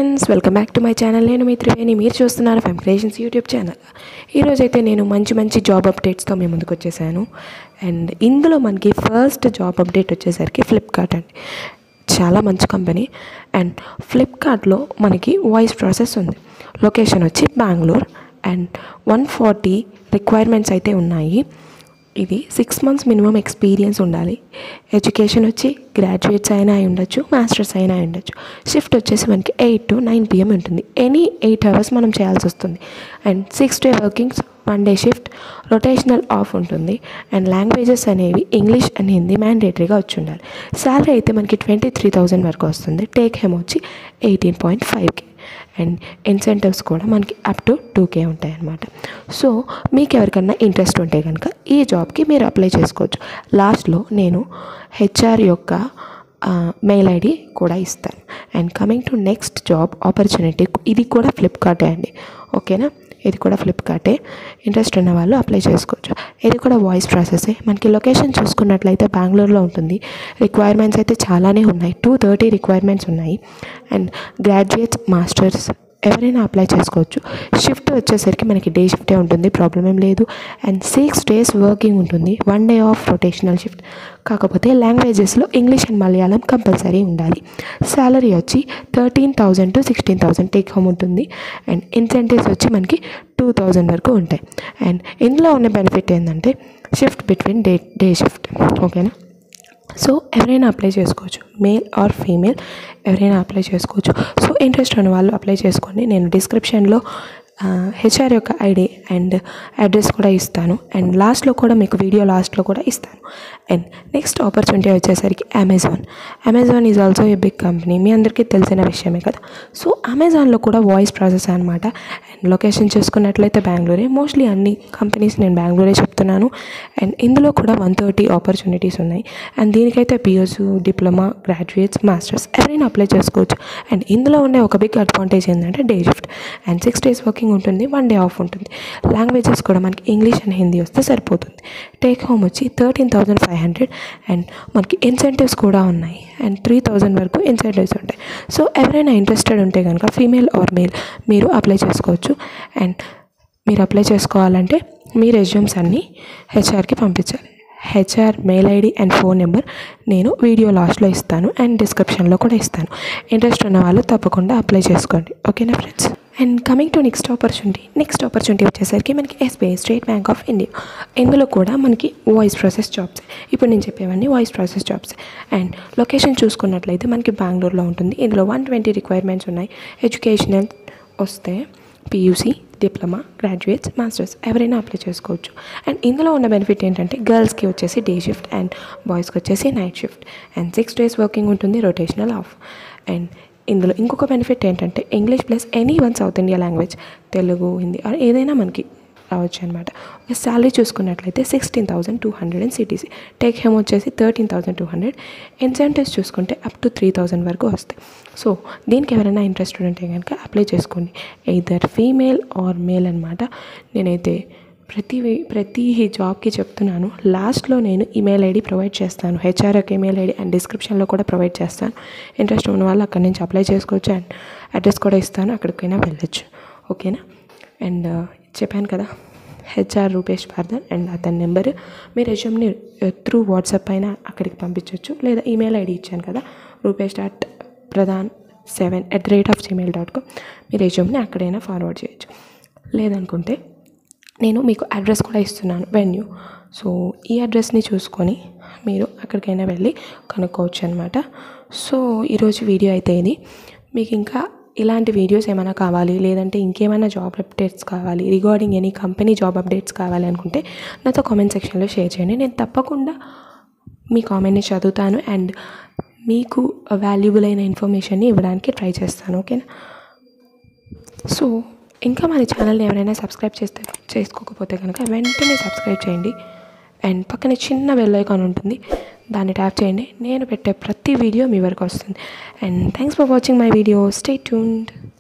friends welcome back to my channel నేను మీ త్రివేణి మీరు చూస్తున్నారు ఫెమ్ క్రియేషన్స్ యూట్యూబ్ ఛానల్ ఈరోజు అయితే నేను మంచి మంచి జాబ్ అప్డేట్స్తో మీ ముందుకు వచ్చేసాను అండ్ ఇందులో మనకి ఫస్ట్ జాబ్ అప్డేట్ వచ్చేసరికి ఫ్లిప్కార్ట్ అండి చాలా మంచి కంపెనీ అండ్ ఫ్లిప్కార్ట్లో మనకి వాయిస్ ప్రాసెస్ ఉంది లొకేషన్ వచ్చి Bengaluru and one forty requirements అయితే ఉన్నాయి ఇది సిక్స్ మంత్స్ మినిమం ఎక్స్పీరియన్స్ ఉండాలి ఎడ్యుకేషన్ వచ్చి గ్రాడ్యుయేట్స్ అయినా అయి ఉండొచ్చు మాస్టర్స్ అయినా అయి ఉండొచ్చు షిఫ్ట్ వచ్చేసి మనకి ఎయిట్ టు నైన్ పిఎం ఉంటుంది ఎనీ ఎయిట్ అవర్స్ మనం చేయాల్సి వస్తుంది and six day workings one day shift rotational off ఉంటుంది అండ్ లాంగ్వేజెస్ అనేవి ఇంగ్లీష్ అండ్ హిందీ మ్యాండేటరీగా వచ్చి ఉండాలి శాలరీ అయితే మనకి ట్వంటీ త్రీ థౌజండ్ వరకు వస్తుంది టేక్ హెమ్ వచ్చి ఎయిటీన్ పాయింట్ ఫైవ్కి అండ్ ఇన్సెంటివ్స్ కూడా మనకి అప్ టు టూ కే ఉంటాయి అన్నమాట సో మీకు ఎవరికన్నా ఇంట్రెస్ట్ ఉంటే కనుక ఈ జాబ్కి మీరు అప్లై చేసుకోవచ్చు లాస్ట్లో నేను హెచ్ఆర్ యొక్క మెయిల్ ఐడి కూడా ఇస్తాను and coming to next job opportunity ఇది కూడా ఫ్లిప్కార్టే అండి ఓకేనా ఇది కూడా ఫ్లిప్కార్టే ఇంట్రెస్ట్ ఉన్న వాళ్ళు అప్లై చేసుకోవచ్చు ఇది కూడా వాయిస్ ప్రాసెసే మనకి లొకేషన్ చూసుకున్నట్లయితే బెంగళూరులో ఉంటుంది రిక్వైర్మెంట్స్ అయితే చాలానే ఉన్నాయి టూ థర్టీ రిక్వైర్మెంట్స్ ఉన్నాయి అండ్ గ్రాడ్యుయేట్స్ మాస్టర్స్ ఎవరైనా అప్లై చేసుకోవచ్చు షిఫ్ట్ వచ్చేసరికి మనకి డే షిఫ్టే ఉంటుంది ప్రాబ్లం ఏం లేదు అండ్ సిక్స్ డేస్ వర్కింగ్ ఉంటుంది one day off rotational shift కాకపోతే లాంగ్వేజెస్లో ఇంగ్లీష్ అండ్ మలయాళం కంపల్సరీ ఉండాలి శాలరీ వచ్చి thirteen thousand to sixteen thousand take home ఉంటుంది అండ్ ఇన్సెంటివ్స్ వచ్చి మనకి టూ థౌజండ్ వరకు ఉంటాయి అండ్ ఇందులో ఉన్న బెనిఫిట్ ఏంటంటే shift between day day shift ఓకేనా సో ఎవరైనా అప్లై చేసుకోవచ్చు మేల్ ఆర్ ఫీమేల్ ఎవరైనా అప్లై చేసుకోవచ్చు సో ఇంట్రెస్ట్ ఉన్న వాళ్ళు అప్లై చేసుకోండి నేను డిస్క్రిప్షన్లో హెచ్ఆర్ యొక్క ఐడి అండ్ అడ్రస్ కూడా ఇస్తాను అండ్ లాస్ట్లో కూడా మీకు వీడియో లాస్ట్లో కూడా ఇస్తాను అండ్ నెక్స్ట్ ఆపర్చునిటీ వచ్చేసరికి Amazon Amazon is also a big company మీ అందరికీ తెలిసిన విషయమే కదా సో అమెజాన్లో కూడా వాయిస్ ప్రాసెస్ అనమాట అండ్ లొకేషన్ చూసుకున్నట్లయితే బెంగళూరే మోస్ట్లీ అన్ని కంపెనీస్ నేను బెంగళూరే చెప్తున్నాను అండ్ ఇందులో కూడా వన్ థర్టీ ఆపర్చునిటీస్ ఉన్నాయి అండ్ దీనికైతే పిఎస్ డిప్లొమా గ్రాడ్యుయేట్స్ మాస్టర్స్ ఎవరైనా అప్లై చేసుకోవచ్చు అండ్ ఇందులో ఉండే ఒక బిగ్ అడ్వాంటేజ్ ఏంటంటే day shift and six days working ఉంటుంది వన్ డే ఆఫ్ ఉంటుంది లాంగ్వేజెస్ కూడా మనకి ఇంగ్లీష్ అండ్ హిందీ వస్తే సరిపోతుంది టేక్ హోమ్ వచ్చి thirteen thousand five hundred and మనకి ఇన్సెంటివ్స్ కూడా ఉన్నాయి అండ్ త్రీ థౌజండ్ వరకు ఇన్సెంటివ్స్ ఉంటాయి సో ఎవరైనా ఇంట్రెస్టెడ్ ఉంటే కనుక ఫీమేల్ ఆర్ మేల్ మీరు అప్లై చేసుకోవచ్చు అండ్ మీరు అప్లై చేసుకోవాలంటే మీ రెజ్యూమ్స్ అన్నీ హెచ్ఆర్కి పంపించాలి HR mail ID and phone number నేను వీడియో లాస్ట్లో ఇస్తాను అండ్ డిస్క్రిప్షన్లో కూడా ఇస్తాను ఇంట్రెస్ట్ ఉన్న వాళ్ళు తప్పకుండా అప్లై చేసుకోండి ఓకేనా friends and coming to next opportunity next opportunity వచ్చేసరికి మనకి SBI State Bank of India ఇందులో కూడా మనకి వాయిస్ ప్రాసెస్ జాబ్స్ ఇప్పుడు నేను చెప్పేవన్నీ voice process jobs and location చూసుకున్నట్లయితే మనకి బెంగళూరులో ఉంటుంది ఇందులో వన్ ట్వంటీ రిక్వైర్మెంట్స్ ఉన్నాయి ఎడ్యుకేషనల్ వస్తే పీయూసీ డిప్లొమా గ్రాడ్యుయేట్స్ మాస్టర్స్ ఎవరైనా అప్లై చేసుకోవచ్చు అండ్ ఇందులో ఉన్న బెనిఫిట్ ఏంటంటే గర్ల్స్కి వచ్చేసి డే షిఫ్ట్ అండ్ బాయ్స్కి వచ్చేసి night shift and six days working ఉంటుంది రొటేషనల్ ఆఫ్ అండ్ ఇందులో ఇంకొక బెనిఫిట్ ఏంటంటే English plus any one South India language Telugu Hindi or ఏదైనా మనకి రావచ్చు అనమాట శాలరీ చూసుకున్నట్లయితే sixteen thousand two hundred and CTC take home వచ్చేసి thirteen thousand two hundred incentives చూసుకుంటే అప్ టు త్రీ థౌసండ్ వరకు వస్తాయి సో దీనికి ఎవరైనా ఇంట్రెస్ట్ ఉంటే కనుక అప్లై చేసుకోండి ఎయిదర్ ఫీమేల్ ఆర్ మేల్ అనమాట నేనైతే ప్రతి ప్రతి జాబ్కి చెప్తున్నాను లాస్ట్లో నేను ఈమెయిల్ ఐడి ప్రొవైడ్ చేస్తాను హెచ్ఆర్ యొక్క ఈమెయిల్ ఐడి అండ్ డిస్క్రిప్షన్లో కూడా ప్రొవైడ్ చేస్తాను ఇంట్రెస్ట్ ఉన్న వాళ్ళు అక్కడి నుంచి అప్లై చేసుకోవచ్చు అండ్ అడ్రస్ కూడా ఇస్తాను అక్కడికైనా వెళ్ళొచ్చు ఓకేనా అండ్ చెప్పాను కదా హెచ్ఆర్ రూపేష్ పార్దర్ అండ్ అతని నెంబర్ మీ రెజ్యూమ్ని త్రూ వాట్సాప్ అయినా అక్కడికి పంపించవచ్చు లేదా ఈమెయిల్ ఐడి ఇచ్చాను కదా Rupesh dot Pradhan seven at the rate of Gmail dot com మీ రెజ్యూమ్ని అక్కడైనా ఫార్వర్డ్ చేయొచ్చు లేదనుకుంటే నేను మీకు అడ్రస్ కూడా ఇస్తున్నాను వెన్యూ సో ఈ అడ్రస్ని చూసుకొని మీరు అక్కడికైనా వెళ్ళి కనుక్కోవచ్చు అనమాట సో ఈరోజు వీడియో అయితే ఇది మీకు ఇంకా ఇలాంటి వీడియోస్ ఏమైనా కావాలి లేదంటే ఇంకేమైనా జాబ్ అప్డేట్స్ కావాలి regarding any company job updates కావాలి అనుకుంటే నాతో కామెంట్ సెక్షన్లో షేర్ చేయండి నేను తప్పకుండా మీ కామెంట్ని చదువుతాను అండ్ మీకు వాల్యుబుల్ అయిన ఇన్ఫర్మేషన్ని ఇవ్వడానికి ట్రై చేస్తాను ఓకేనా సో ఇంకా మన ఛానల్ని ఎవరైనా సబ్స్క్రైబ్ చేస్తే చేసుకోకపోతే కనుక వెంటనే సబ్స్క్రైబ్ చేయండి అండ్ పక్కన చిన్న బెల్ ఐకాన్ ఉంటుంది దాన్ని ట్యాప్ చేయండి నేను పెట్టే ప్రతి వీడియో మీ వరకు వస్తుంది and thanks for watching my video stay tuned